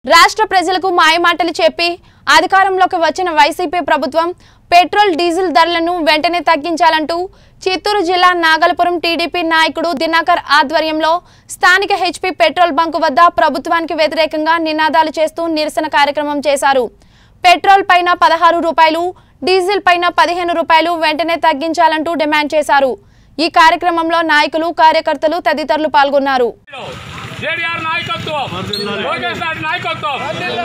రాష్ట్ర ప్రజలకు మాయమాటలు చెప్పి అధికారంలోకి వచ్చిన వైసీపీ ప్రభుత్వం పెట్రోల్ డీజిల్ ధరలను వెంటనే తగ్గించాలంటూ చిత్తూరు జిల్లా నాగలపురం టీడీపీ నాయకుడు దినాకర్ ఆధ్వర్యంలో స్థానిక హెచ్పీ పెట్రోల్ బంకు వద్ద ప్రభుత్వానికి వ్యతిరేకంగా నినాదాలు చేస్తూ నిరసన కార్యక్రమం చేశారు పెట్రోల్ పైన పదహారు రూపాయలు డీజిల్ పైన పదిహేను రూపాయలు వెంటనే తగ్గించాలంటూ డిమాండ్ చేశారు ఈ కార్యక్రమంలో నాయకులు కార్యకర్తలు తదితరులు పాల్గొన్నారు జేడీఆర్ నాయకత్వం లోకేష్ నాయుడు నాయకత్వం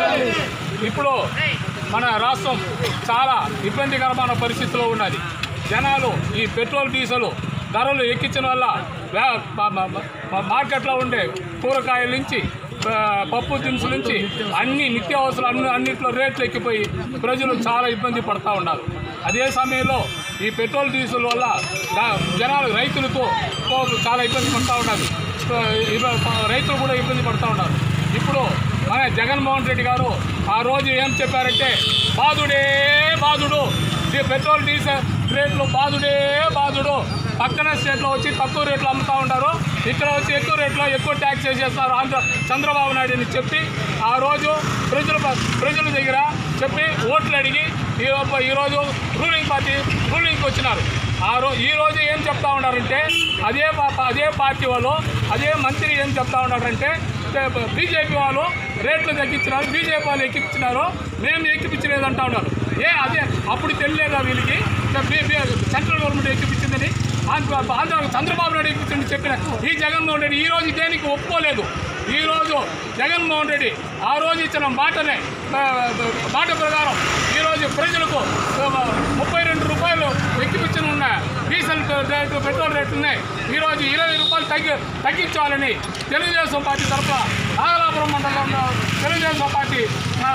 ఇప్పుడు మన రాష్ట్రం చాలా ఇబ్బందికరమైన పరిస్థితిలో ఉన్నది జనాలు ఈ పెట్రోల్ డీజిల్ ధరలు ఎక్కించిన వల్ల వ్యా- మా- మా- మా- మార్కెట్లో ఉండే కూరగాయల నుంచి ఆ, పప్పు దినుసుల నుంచి అన్ని నిత్యావసరాలు అన్ని అన్నింటిలో రేట్లు ఎక్కిపోయి ప్రజలు చాలా ఇబ్బంది పడతా ఉన్నారు అదే సమయంలో ఈ పెట్రోల్ డీజిల్ వల్ల దా- జనాలు రైతులకు కో- చాలా ఇబ్బంది పడుతూ ఉన్నారు ఆ, ఇవ- రైతులు కూడా ఇబ్బంది పడుతూ ఉన్నారు ఇప్పుడు మన జగన్మోహన్ రెడ్డి గారు ఆ రోజు ఏం చెప్పారంటే బాధుడే బాధుడు ఈ పెట్రోల్ డీజిల్ రేట్లు బాధుడే బాధుడు పక్కన స్టేట్లో వచ్చి తక్కువ రేట్లు అమ్ముతూ ఉంటారు ఇక్కడ వచ్చి ఎక్కువ రేట్లో ఎక్కువ ట్యాక్స్ వేసేస్తారు ఆంధ్ర చంద్రబాబు నాయుడు అని చెప్పి ఆ రోజు ప్రజల ప్రజల దగ్గర చెప్పి ఓట్లు అడిగి ఈ ఈరోజు రూలింగ్ పార్టీ రూలింగ్కి వచ్చినారు ఆ రో ఈ రోజు ఏం చెప్తా ఉన్నారంటే అదే పా- అదే పార్టీ వాళ్ళు అదే మంత్రి ఏం చెప్తా ఉన్నారంటే బీజేపీ వాళ్ళు రేట్లు తగ్గించినారు బీజేపీ వాళ్ళు ఎక్కించినారు మేము ఎక్కిపించలేదు అంటా ఉన్నారు ఏ అదే అప్పుడు తెలియలేదా వీళ్ళకి బీ- బీ- సెంట్రల్ గవర్నమెంట్ ఎక్కిపించిందని ఆంధ్ర ఆంధ్ర చంద్రబాబు నాయుడు ఎక్కించండి చెప్పిన ఈ జగన్మోహన్ రెడ్డి ఈ రోజు దేనికి ఒప్పుకోలేదు ఈ రోజు జగన్మోహన్ రెడ్డి ఆ రోజు ఇచ్చిన మాటనే ఆ, మాట ప్రకారం ఈరోజు ప్రజలకు ఆ, ముప్పై రెండు రూపాయలు ఎక్కిపించిన ఉన్న డీజిల్ రేటు పెట్రోల్ రేట్లు ఉన్నాయి ఈరోజు ఇరవై రూపాయలు తగ్గి తగ్గించాలని తెలుగుదేశం పార్టీ తరఫున నాగలాపురం మండలంలో తెలుగుదేశం పార్టీ ఆ,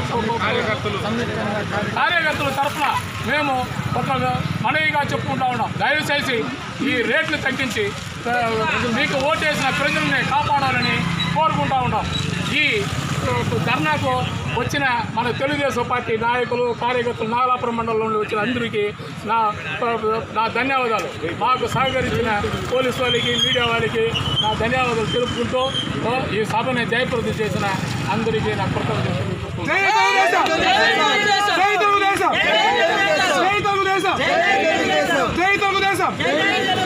కార్యకర్తల తరఫున మేము ఒక మనవిగా చెప్పుకుంటా ఉన్నాం దయచేసి ఈ రేట్లు తగ్గించి ఆ, మీకు ఓటేసిన ప్రజల్ని కాపాడాలని కోరుకుంటా ఉంటాం ఈ ధర్నాకు వచ్చిన మన తెలుగుదేశం పార్టీ నాయకులు కార్యకర్తలు నాగలాపురం మండలంలో నుండి వచ్చిన అందరికీ నా నా ధన్యవాదాలు మాకు సహకరించిన పోలీసు వాళ్ళకి మీడియా వాళ్ళకి నా ధన్యవాదాలు తెలుపుకుంటూ ఓ, ఈ సభని జయప్రదం చేసిన అందరికీ నా కృతజ్ఞతలు జై తెలుగుదేశం జై తెలుగుదేశం జై తెలుగుదేశం జై తెలుగుదేశం